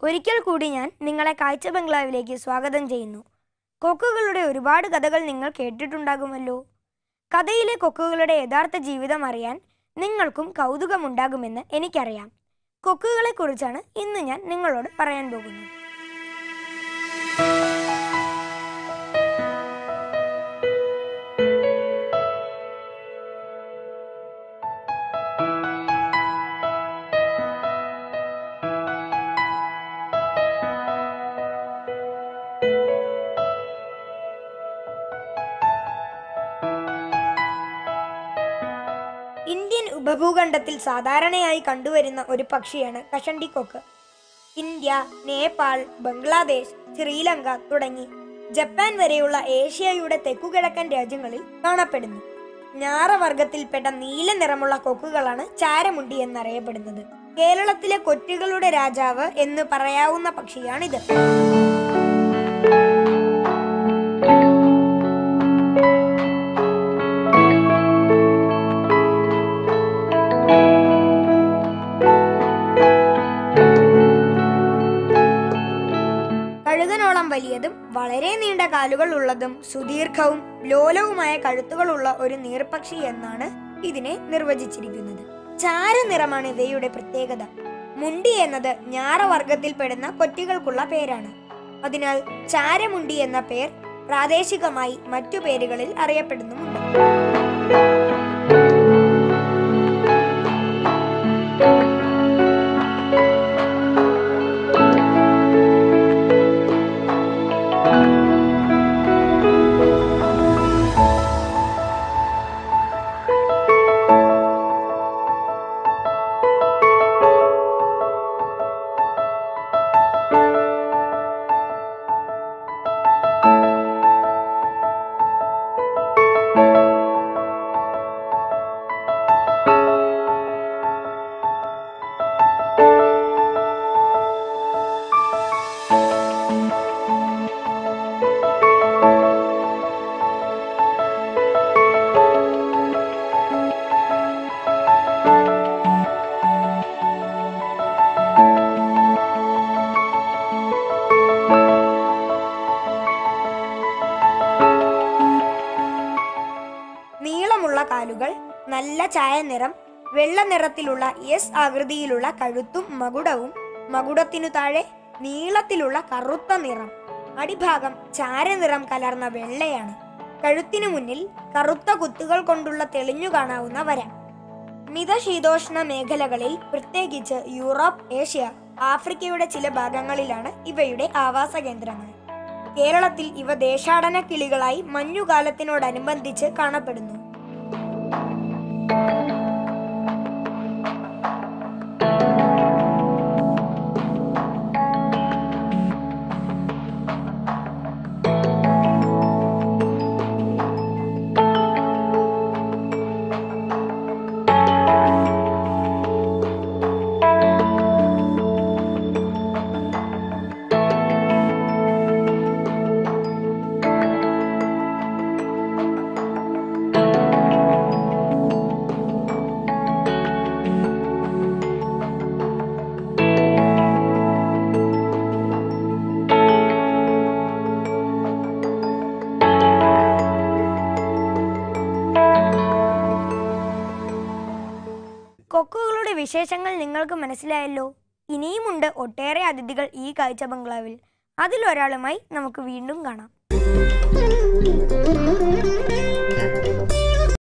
ഒരിക്കൽ കൂടി ഞാൻ നിങ്ങളെ കാഴ്ച ബംഗ്ലാവിലേക്ക് സ്വാഗതം ചെയ്യുന്നു കൊക്കുകളുടെ ഒരുപാട് കഥകൾ നിങ്ങൾ കേട്ടിട്ടുണ്ടാകുമല്ലോ കഥയിലെ കൊക്കുകളുടെ യഥാർത്ഥ ജീവിതം അറിയാൻ നിങ്ങൾക്കും കൗതുകമുണ്ടാകുമെന്ന് എനിക്കറിയാം കൊക്കുകളെക്കുറിച്ചാണ് ഇന്ന് ഞാൻ നിങ്ങളോട് പറയാൻ പോകുന്നത് ഇന്ത്യൻ ഉപഭൂഖണ്ഡത്തിൽ സാധാരണയായി കണ്ടുവരുന്ന ഒരു പക്ഷിയാണ് കഷണ്ടിക്കൊക്ക് ഇന്ത്യ നേപ്പാൾ ബംഗ്ലാദേശ് ശ്രീലങ്ക തുടങ്ങി ജപ്പാൻ വരെയുള്ള ഏഷ്യയുടെ തെക്കുകിഴക്കൻ രാജ്യങ്ങളിൽ കാണപ്പെടുന്നു ഞാറവർഗത്തിൽപ്പെട്ട നീല നിറമുള്ള കൊക്കുകളാണ് ചാരമുണ്ടി എന്നറിയപ്പെടുന്നത് കേരളത്തിലെ കൊറ്റുകളുടെ രാജാവ് എന്ന് പറയാവുന്ന പക്ഷിയാണിത് കഴുകനോളം വലിയതും വളരെ നീണ്ട കാലുകൾ ഉള്ളതും സുദീർഘവും ലോലവുമായ കഴുത്തുകളുള്ള ഒരു നീർപക്ഷി എന്നാണ് ഇതിനെ നിർവചിച്ചിരിക്കുന്നത് ചാരനിറമാണ് ഇവയുടെ പ്രത്യേകത മുണ്ടി എന്നത് ഞാറവർഗത്തിൽപ്പെടുന്ന കൊറ്റികൾക്കുള്ള പേരാണ് അതിനാൽ ചാരമുണ്ടി എന്ന പേർ പ്രാദേശികമായി മറ്റു പേരുകളിൽ അറിയപ്പെടുന്നുമുണ്ട് നീളമുള്ള കാലുകൾ നല്ല ചായ നിറം വെള്ള നിറത്തിലുള്ള എസ് ആകൃതിയിലുള്ള കഴുത്തും മകുടവും മകുടത്തിനു താഴെ നീളത്തിലുള്ള കറുത്ത നിറം അടിഭാഗം ചാരനിറം കലർന്ന വെള്ളയാണ് കഴുത്തിനു മുന്നിൽ കറുത്ത കുത്തുകൾ കൊണ്ടുള്ള തെളിഞ്ഞു കാണാവുന്ന വര മിതശീതോഷ്ണ മേഖലകളിൽ പ്രത്യേകിച്ച് യൂറോപ്പ് ഏഷ്യ ആഫ്രിക്കയുടെ ചില ഭാഗങ്ങളിലാണ് ഇവയുടെ ആവാസ കേന്ദ്രങ്ങൾ കേരളത്തിൽ ഇവ ദേശാടന കിളികളായി മഞ്ഞുകാലത്തിനോടനുബന്ധിച്ച് കാണപ്പെടുന്നു കൊക്കുകളുടെ വിശേഷങ്ങൾ നിങ്ങൾക്ക് മനസ്സിലായല്ലോ ഇനിയുമുണ്ട് ഒട്ടേറെ അതിഥികൾ ഈ കാഴ്ച ബംഗ്ലാവിൽ അതിലൊരാളുമായി നമുക്ക് വീണ്ടും കാണാം